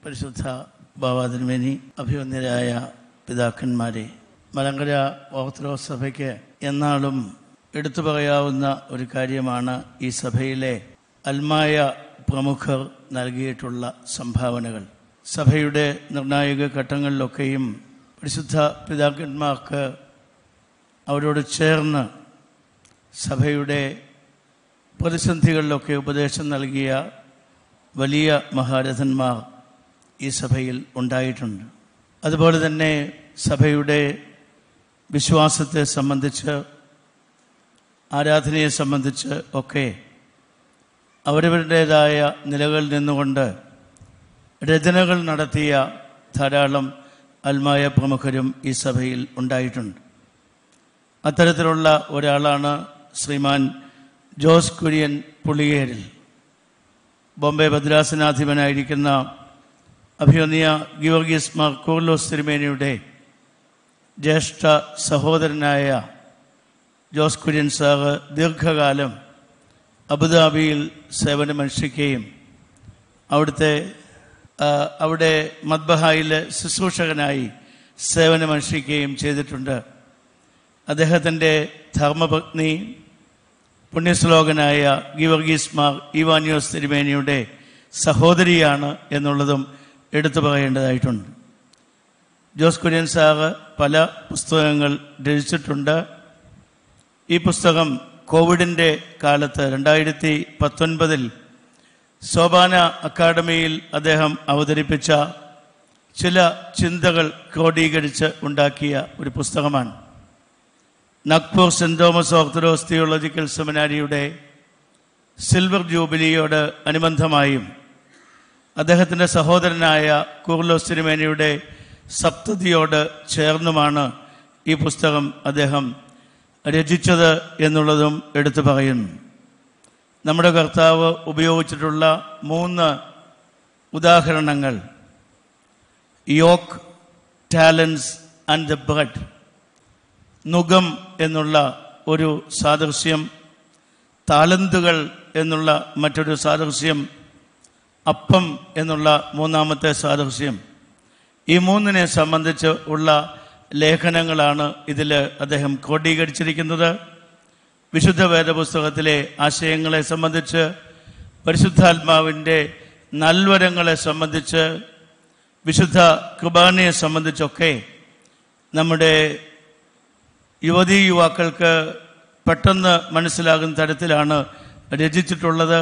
പരിശുദ്ധ ബാബാതിരുമേനി അഭിവന്യരായ പിതാക്കന്മാരെ മലങ്കര ഓർത്തഡോക്സ് സഭയ്ക്ക് എന്നാളും എടുത്തു പറയാവുന്ന ഒരു കാര്യമാണ് ഈ സഭയിലെ അൽമായ പ്രമുഖർ നൽകിയിട്ടുള്ള സംഭാവനകൾ സഭയുടെ നിർണായക ഘട്ടങ്ങളിലൊക്കെയും പരിശുദ്ധ പിതാക്കന്മാർക്ക് അവരോട് ചേർന്ന് സഭയുടെ പ്രതിസന്ധികളിലൊക്കെ ഉപദേശം നൽകിയ വലിയ മഹാരഥന്മാർ ഈ സഭയിൽ ഉണ്ടായിട്ടുണ്ട് അതുപോലെ തന്നെ സഭയുടെ വിശ്വാസത്തെ സംബന്ധിച്ച് ആരാധനയെ സംബന്ധിച്ച് ഒക്കെ അവരവരുടേതായ നിലകളിൽ നിന്നുകൊണ്ട് രചനകൾ നടത്തിയ ധാരാളം അൽമായ പ്രമുഖരും ഈ സഭയിൽ ഉണ്ടായിട്ടുണ്ട് അത്തരത്തിലുള്ള ഒരാളാണ് ശ്രീമാൻ ജോസ് കുര്യൻ പുളിയേരിൽ ബോംബെ ഭദ്രാസനാധിപനായിരിക്കുന്ന അഭിയോന്നിയ ഗിയോർഗീസ് മാർ കൂർലോസ് തിരുമേനിയുടെ ജ്യേഷ്ഠ സഹോദരനായ ജോസ് കുര്യൻ സാറ് ദീർഘകാലം അബുദാബിയിൽ സേവനമനുഷ്ഠിക്കുകയും അവിടുത്തെ ആ, അവിടെ മദ്ബഹായിൽ ശുശ്രൂഷകനായി സേവനമനുഷ്ഠിക്കുകയും ചെയ്തിട്ടുണ്ട് അദ്ദേഹത്തിൻ്റെ ധർമ്മപത്നി പുണ്യശ്ലോകനായ ഗിവർഗീസ് മാർ ഇവാനിയോസ് തിരുമേനിയുടെ സഹോദരിയാണ് എന്നുള്ളതും എടുത്തു പറയേണ്ടതായിട്ടുണ്ട് ജോസ് കുര്യൻ സാറ് പല പുസ്തകങ്ങൾ രചിച്ചിട്ടുണ്ട് ഈ പുസ്തകം കോവിഡിൻ്റെ കാലത്ത് രണ്ടായിരത്തി പത്തൊൻപതിൽ സോപാന അക്കാദമിയിൽ അദ്ദേഹം അവതരിപ്പിച്ച ചില ചിന്തകൾ ക്രോഡീകരിച്ച് ഉണ്ടാക്കിയ ഒരു പുസ്തകമാണ് Nagpur saint Thomas orthodox theological സെമിനാരിയുടെ സിൽവർ ജൂബിലിയോട് അനുബന്ധമായും അദ്ദേഹത്തിൻ്റെ സഹോദരനായ കൂർലോസ് തിരുമേനിയുടെ സപ്തതിയോട് ചേർന്നുമാണ് ഈ പുസ്തകം അദ്ദേഹം രചിച്ചത് എന്നുള്ളതും എടുത്തു പറയുന്നു നമ്മുടെ കർത്താവ് ഉപയോഗിച്ചിട്ടുള്ള മൂന്ന് ഉദാഹരണങ്ങൾ yoke talents and the bread നുകം എന്നുള്ള ഒരു സാദൃശ്യം താലന്തുകൾ എന്നുള്ള മറ്റൊരു സാദൃശ്യം അപ്പം എന്നുള്ള മൂന്നാമത്തെ സാദൃശ്യം ഈ മൂന്നിനെ സംബന്ധിച്ച് ഉള്ള ലേഖനങ്ങളാണ് ഇതിൽ അദ്ദേഹം ക്രോഡീകരിച്ചിരിക്കുന്നത് വിശുദ്ധ വേദപുസ്തകത്തിലെ ആശയങ്ങളെ സംബന്ധിച്ച് പരിശുദ്ധാത്മാവിൻ്റെ നൽവരങ്ങളെ സംബന്ധിച്ച് വിശുദ്ധ കുർബാനയെ സംബന്ധിച്ചൊക്കെ നമ്മുടെ യുവതീ യുവാക്കൾക്ക് പെട്ടെന്ന് മനസ്സിലാകുന്ന തരത്തിലാണ് രചിച്ചിട്ടുള്ളത്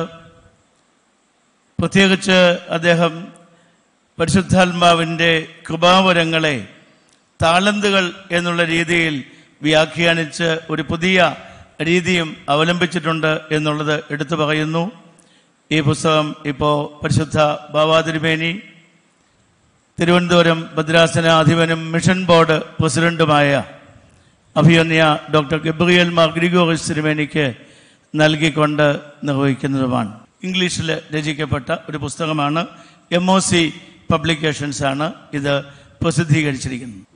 പ്രത്യേകിച്ച് അദ്ദേഹം പരിശുദ്ധാത്മാവിൻ്റെ കൃപാവരങ്ങളെ താളന്തുകൾ എന്നുള്ള രീതിയിൽ വ്യാഖ്യാനിച്ച് ഒരു പുതിയ രീതിയും അവലംബിച്ചിട്ടുണ്ട് എന്നുള്ളത് എടുത്തു പറയുന്നു ഈ പുസ്തകം ഇപ്പോൾ പരിശുദ്ധ ബാബാതിരുമേനി തിരുവനന്തപുരം ഭദ്രാസനാധിപനും മിഷൻ ബോർഡ് പ്രസിഡന്റുമായ അഭിയന്യ ഡോക്ടർ ഗബ്രിയൽ മാർ ഗ്രിഗോറിസ് തിരുമേനിക്ക് നൽകിക്കൊണ്ട് നിർവഹിക്കുന്നതുമാണ് ഇംഗ്ലീഷിൽ രചിക്കപ്പെട്ട ഒരു പുസ്തകമാണ് എം ഒ സി പബ്ലിക്കേഷൻസ് ആണ് ഇത് പ്രസിദ്ധീകരിച്ചിരിക്കുന്നത്